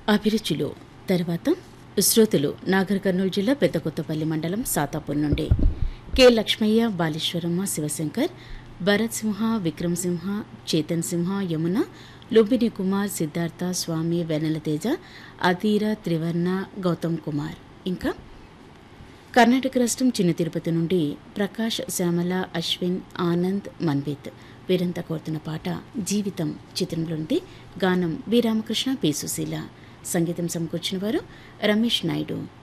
అభిరుచులు తర్వాత శ్రోతలు నాగర్ కర్నూలు జిల్లా పెద్ద కొత్తపల్లి మండలం సాతాపూర్ నుండి కె లక్ష్మయ్య బాలేశ్వరమ్మ శివశంకర్ భరత్ సింహ విక్రమ్ సింహ చేతన్ సింహ యమున లుంబిని కుమార్ సిద్ధార్థ స్వామి వెన్నెల తేజ అధీర త్రివర్ణ గౌతమ్ కుమార్ ఇంకా కర్ణాటక రాష్ట్రం చిన్న తిరుపతి నుండి ప్రకాష్ శ్యామల అశ్విన్ ఆనంద్ మన్విత్ వీరంతా కోరుతున్న పాట జీవితం చిత్రంలో నుండి గానం వి రామకృష్ణ పి సుశీల సంగీతం సమకూర్చిన వారు రమేష్ నాయుడు